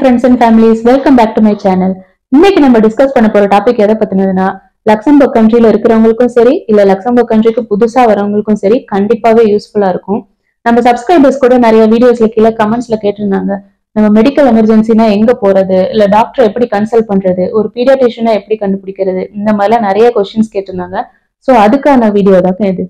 friends and families welcome back to my channel இன்னைக்கு நம்ம discuss பண்ண போற டாபிக் எதை பத்தினதுன்னா லக்சம்பர்க் கண்ட்ரில இருக்கிறவங்களுக்கும் சரி இல்ல லக்சம்பர்க் கண்ட்ரிக்கு புதுசா வரவங்களுக்கும் சரி கண்டிப்பாவே யூஸ்ஃபுல்லா இருக்கும் நம்ம சப்ஸ்கிரைபர்ஸ் கூட நிறைய வீடியோஸ்ல கீழே கமெண்ட்ஸ்ல கேட்டிருந்தாங்க நம்ம மெடிக்கல் எமர்ஜென்சினா எங்க போறது இல்ல டாக்டர் எப்படி கன்சல்ட் பண்றது ஒரு பீடியாட்ரிஷியனை எப்படி கண்டுபிடிக்கிறது இந்த மாதிரிலாம் நிறைய கொஸ்டின்ஸ் கேட்டிருந்தாங்க சோ அதுக்கான வீடியோ தான் இது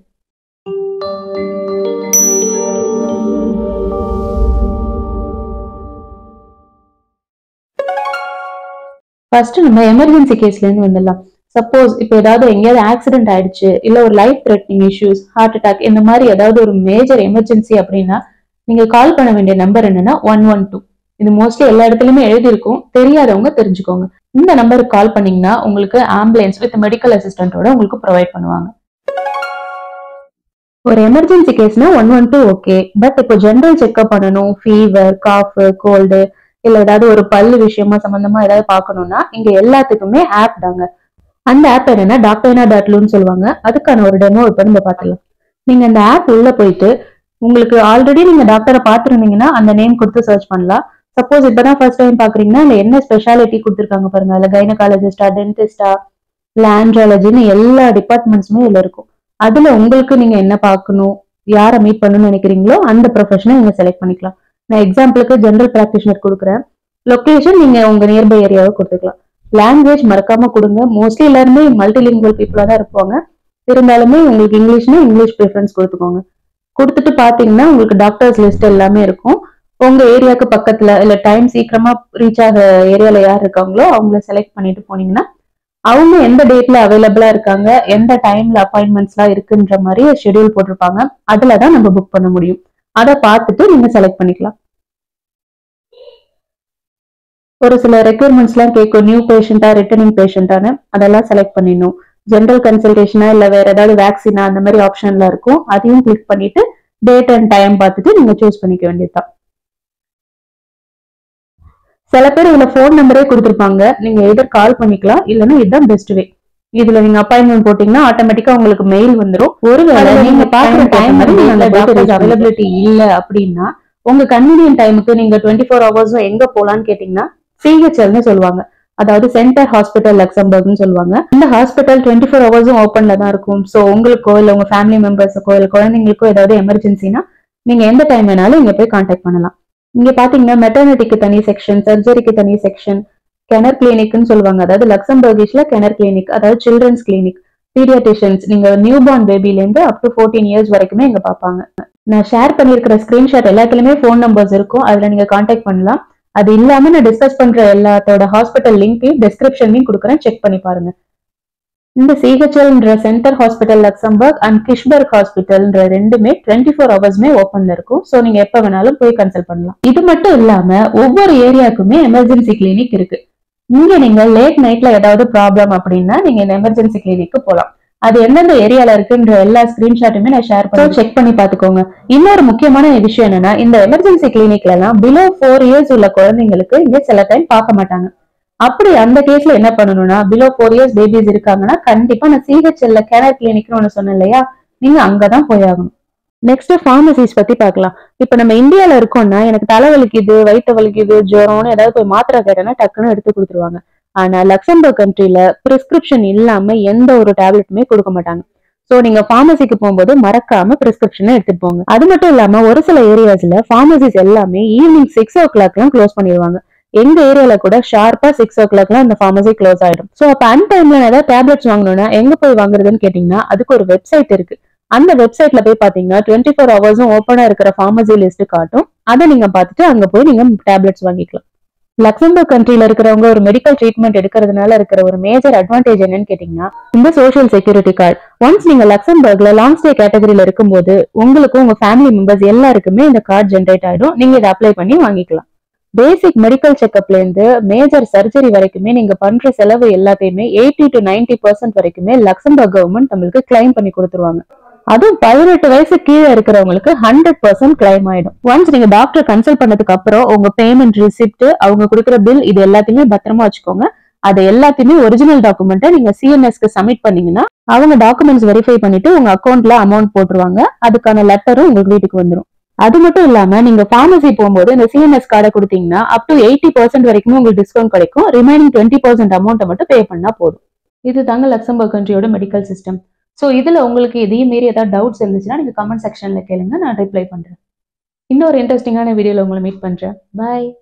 ஃபர்ஸ்ட் நம்ம எமர்ஜென்சி கேஸ்ல இருந்து வந்துடலாம் சப்போஸ் இப்போ ஏதாவது எங்கேயாவது ஆக்சிடென்ட் ஆயிடுச்சு இல்ல ஒரு life threatening issues heart attack இந்த மாதிரி ஏதாவது ஒரு மேஜர் எமர்ஜென்சி அப்படின்னா நீங்க கால் பண்ண வேண்டிய நம்பர் என்னன்னா ஒன் ஒன் டூ இது மோஸ்ட்லி எல்லா இடத்துலயுமே எழுதியிருக்கும் தெரியாதவங்க தெரிஞ்சுக்கோங்க இந்த நம்பருக்கு கால் பண்ணீங்கன்னா உங்களுக்கு ஆம்புலன்ஸ் வித் மெடிக்கல் அசிஸ்டன்ட்டோட உங்களுக்கு ப்ரொவைட் பண்ணுவாங்க ஒரு எமர்ஜென்சி கேஸ்னா one one two okay but இப்போ ஜென்ரல் செக்அப் பண்ணணும் ஃபீவர் காஃப் கோல்டு இல்ல ஏதாவது ஒரு பல்லு விஷயமா சம்பந்தமா ஏதாவது பார்க்கணும்னா இங்க எல்லாத்துக்குமே ஆப் தாங்க அந்த ஆப் என்னன்னா டாக்டர்னா டாட்லூன்னு சொல்லுவாங்க அதுக்கான ஒரு டெமோ இப்போ நம்ம பார்த்துலாம் நீங்க அந்த ஆப் உள்ள போயிட்டு உங்களுக்கு ஆல்ரெடி நீங்க டாக்டரை பார்த்துருந்தீங்கன்னா அந்த நேம் கொடுத்து சர்ச் பண்ணலாம் சப்போஸ் இப்பதான் ஃபர்ஸ்ட் டைம் பாக்குறீங்கன்னா இல்ல என்ன ஸ்பெஷாலிட்டி கொடுத்துருக்காங்க பாருங்க அதுல கைனகாலஜிஸ்டா டென்டிஸ்டா இல்ல ஆண்ட்ராலஜின்னு எல்லா டிபார்ட்மெண்ட்ஸுமே இதுல இருக்கும் அதுல உங்களுக்கு நீங்க என்ன பார்க்கணும் யாரை மீட் பண்ணணும்னு நினைக்கிறீங்களோ அந்த ப்ரொஃபஷனை நீங்க செலக்ட் பண்ணிக்கலாம் நான் எக்ஸாம்பிளுக்கு ஜென்ரல் ப்ராக்டிஷனர் கொடுக்குறேன் லொகேஷன் நீங்க உங்க நியர்பை ஏரியாவை கொடுத்துக்கலாம் லாங்குவேஜ் மறக்காம கொடுங்க மோஸ்ட்லி எல்லாருமே மல்டிலிங்குவல் பீப்புளா தான் இருப்பாங்க இருந்தாலுமே உங்களுக்கு இங்கிலீஷ்னா இங்கிலீஷ் ப்ரிஃபரன்ஸ் கொடுத்துக்கோங்க கொடுத்துட்டு பாத்தீங்கன்னா உங்களுக்கு டாக்டர்ஸ் லிஸ்ட் எல்லாமே இருக்கும் உங்க ஏரியாவுக்கு பக்கத்துல இல்ல டைம் சீக்கிரமா ரீச் ஆக ஏரியால யார் இருக்காங்களோ அவங்கள செலக்ட் பண்ணிட்டு போனீங்கன்னா அவங்க எந்த டேட்ல அவைலபிளா இருக்காங்க எந்த டைம்ல அப்பாயின்மெண்ட்ஸ்லாம் இருக்குன்ற மாதிரி ஷெட்யூல் போட்டிருப்பாங்க அதுலதான் நம்ம புக் பண்ண முடியும் அதை பார்த்துட்டு நீங்க செலக்ட் பண்ணிக்கலாம் ஒரு சில ரெக்யர்மெண்ட்ஸ்லாம் கேட்கும் நியூ பேஷண்டா ரிட்டர்னிங் பேஷண்டானு அதெல்லாம் செலக்ட் பண்ணிடணும் ஜென்ரல் கன்சல்டேஷனா இல்ல வேற ஏதாவது வேக்சினா அந்த மாதிரி ஆப்ஷன்லாம் இருக்கும் அதையும் கிளிக் பண்ணிட்டு டேட் அண்ட் டைம் பார்த்துட்டு நீங்க சூஸ் பண்ணிக்க வேண்டியதுதான் சில பேர் இதுல ஃபோன் நம்பரே கொடுத்துருப்பாங்க நீங்க எதர் கால் பண்ணிக்கலாம் இல்லைன்னா இதுதான் பெஸ்ட் வே இதுல நீங்க அப்பாயின்மெண்ட் போட்டீங்கன்னா ஆட்டோமேட்டிக்கா உங்களுக்கு மெயில் வந்துரும் ஒருவேளை நீங்க பாக்குற டைம் அவைலபிலிட்டி இல்ல அப்படின்னா உங்க கன்வீனியன்ட் டைமுக்கு நீங்க டுவெண்ட்டி ஃபோர் ஹவர்ஸும் எங்க போலான்னு கேட்டீங்கன்னா சிஹெச்எல்னு சொல்லுவாங்க அதாவது சென்டர் ஹாஸ்பிட்டல் லக்சம்பர்க்னு சொல்லுவாங்க இந்த ஹாஸ்பிட்டல் டுவெண்ட்டி ஃபோர் ஹவர்ஸும் ஓப்பன்ல தான் இருக்கும் ஸோ உங்களுக்கோ இல்ல உங்க ஃபேமிலி மெம்பர்ஸுக்கோ இல்ல குழந்தைங்களுக்கோ ஏதாவது எமர்ஜென்சினா நீங்க எந்த டைம் வேணாலும் இங்க போய் கான்டாக்ட் பண்ணலாம் இங்க பாத்தீங்கன்னா மெட்டர்னிட்டிக்கு தனி செக்ஷன் சர்ஜரிக்கு தனி செக்ஷன் கெனர் கிளினிக்னு சொல்லுவாங்க அதாவது லக்சம்பர்கிஷ்ல கெனர் கிளினிக் அதாவது சில்ட்ரன்ஸ் கிளினிக் பீடியாட்டிஷியன்ஸ் நீங்க நியூ பார்ன் பேபில இருந்து அப் டு ஃபோர்டீன் இயர்ஸ் வரைக்குமே இங்க பாப்பாங்க நான் ஷேர் பண்ணிருக்கிற ஸ்கிரீன்ஷாட் எல்லாத்துலயுமே ஃபோன் நம்பர்ஸ் இருக்கும் அதுல நீங்க கான்டாக்ட் பண்ணலாம் அது இல்லாம நான் டிஸ்கஸ் பண்ற எல்லாத்தோட ஹாஸ்பிட்டல் லிங்கையும் டிஸ்கிரிப்ஷன்லையும் கொடுக்குறேன் செக் பண்ணி பாருங்க இந்த சிஹெச்எல்ன்ற centre hospital Luxembourg and Kirchberg ஹாஸ்பிட்டல்ன்ற ரெண்டுமே டுவெண்ட்டி ஃபோர் ஹவர்ஸ்மே ஓப்பன்ல இருக்கும் ஸோ நீங்க எப்ப வேணாலும் போய் கன்சல்ட் பண்ணலாம் இது மட்டும் இல்லாம ஒவ்வொரு ஏரியாவுக்குமே எமர்ஜென்சி கிளினிக் இருக்கு இங்க நீங்க லேட் நைட்ல ஏதாவது ப்ராப்ளம் அப்படின்னா நீங்க இந்த எமர்ஜென்சி கிளினிக்கு போலாம் அது எந்தெந்த ஏரியால இருக்குன்ற எல்லா ஸ்கிரீன்ஷாட்டுமே நான் ஷேர் பண்ணி செக் பண்ணி பாத்துக்கோங்க இன்னொரு முக்கியமான விஷயம் என்னன்னா இந்த எமர்ஜென்சி கிளினிக்ல எல்லாம் பிலோ ஃபோர் இயர்ஸ் உள்ள குழந்தைங்களுக்கு இங்க சில டைம் பார்க்க மாட்டாங்க அப்படி அந்த கேஸ்ல என்ன பண்ணணும்னா பிலோ ஃபோர் இயர்ஸ் பேபிஸ் இருக்காங்கன்னா கண்டிப்பா நான் சிஹெச்எல்ல கேனர் கிளினிக்னு ஒண்ணு சொன்னேன் இல்லையா நீங்க அங்கதான் போய் ஆகணும் நெக்ஸ்ட் ஃபார்மசிஸ் பத்தி பார்க்கலாம் இப்ப நம்ம இந்தியால இருக்கோம்னா எனக்கு தலை வலிக்குது வயிற்று வலிக்குது ஜுரம்னு ஏதாவது போய் மாத்திரை கேட்டேன்னா டக்குன்னு எடுத்து கொடுத்துருவாங்க ஆனா லக்சம்பர்க் கண்ட்ரில பிரிஸ்கிரிப்ஷன் இல்லாம எந்த ஒரு டேப்லெட்டுமே கொடுக்க மாட்டாங்க சோ நீங்க ஃபார்மசிக்கு போகும்போது மறக்காம பிரிஸ்கிரிப்ஷனை எடுத்துட்டு போங்க அது மட்டும் இல்லாம ஒரு சில ஏரியாஸ்ல ஃபார்மசிஸ் எல்லாமே ஈவினிங் சிக்ஸ் ஓ கிளாக்லாம் க்ளோஸ் பண்ணிடுவாங்க எங்க ஏரியால கூட ஷார்ப்பா சிக்ஸ் ஓ கிளாக்லாம் அந்த ஃபார்மசி க்ளோஸ் ஆயிடும் சோ அப்ப அன் டைம்ல ஏதாவது டேப்லெட்ஸ் வாங்கணும்னா எங்க போய் வாங்குறதுன்னு கேட்டீங்கன்னா அதுக்கு ஒரு வெப்சைட் இருக்கு அந்த வெப்சைட்ல போய் பாத்தீங்கன்னா டுவெண்ட்டி ஃபோர் ஹவர்ஸும் ஓப்பனா இருக்கிற ஃபார்மசி லிஸ்ட் காட்டும் அதை நீங்க பார்த்துட்டு அங்க போய் நீங்க டேப்லெட்ஸ் வாங்கிக்கலாம் லக்சம்பர்க் கண்ட்ரில இருக்கிறவங்க ஒரு மெடிக்கல் ட்ரீட்மெண்ட் எடுக்கிறதுனால இருக்கிற ஒரு மேஜர் அட்வான்டேஜ் என்னன்னு கேட்டீங்கன்னா இந்த சோஷியல் செக்யூரிட்டி கார்டு ஒன்ஸ் நீங்க லக்சம்பர்க்ல லாங் ஸ்டே கேட்டகரியில இருக்கும்போது உங்களுக்கும் உங்க ஃபேமிலி மெம்பர்ஸ் எல்லாருக்குமே இந்த கார்டு ஜென்ரேட் ஆயிடும் நீங்க இதை அப்ளை பண்ணி வாங்கிக்கலாம் பேசிக் மெடிக்கல் செக்அப்ல இருந்து மேஜர் சர்ஜரி வரைக்குமே நீங்க பண்ற செலவு எல்லாத்தையுமே எயிட்டி டு நைன்டி பர்சன்ட் வரைக்குமே லக்சம்பர்க் கவர்மெண்ட் நம்மளுக்கு கிளைம் பண்ணி கொடுத்துருவாங்க அதுவும் பதினெட்டு வயசு கீழே இருக்கிறவங்களுக்கு ஹண்ட்ரட் பர்சன்ட் கிளைம் ஆயிடும் ஒன்ஸ் நீங்க டாக்டர் கன்சல்ட் பண்ணதுக்கு அப்புறம் உங்க பேமெண்ட் ரிசிப்ட் அவங்க கொடுக்குற பில் இது எல்லாத்தையுமே பத்திரமா வச்சுக்கோங்க அது எல்லாத்தையுமே ஒரிஜினல் டாக்குமெண்ட்டை நீங்க சிஎன்எஸ்க்கு சப்மிட் பண்ணீங்கன்னா அவங்க டாக்குமெண்ட்ஸ் வெரிஃபை பண்ணிட்டு உங்க அக்கௌண்ட்ல அமௌண்ட் போட்டுருவாங்க அதுக்கான லெட்டரும் உங்களுக்கு வீட்டுக்கு வந்துடும் அது மட்டும் இல்லாம நீங்க பார்மசி போகும்போது இந்த சிஎன்எஸ் கார்டை கொடுத்தீங்கன்னா அப் டு எயிட்டி பர்சன்ட் வரைக்கும் உங்களுக்கு டிஸ்கவுண்ட் கிடைக்கும் ரிமைனிங் டுவெண்ட்டி பர்சன்ட் அமௌண்ட்டை மட்டும் பே பண்ணா போதும் இது தாங்க லக்சம்பர்க் கண்ட்ரியோட மெடிக்கல் சிஸ்டம் ஸோ இதுல உங்களுக்கு இதையும் மீறி ஏதாவது டவுட்ஸ் இருந்துச்சுன்னா நீங்க கமெண்ட் செக்ஷன்ல கேளுங்க நான் ரிப்ளை பண்றேன் இன்னொரு இன்ட்ரெஸ்டிங்கான வீடியோல உங்களை மீட் பண்றேன் பாய்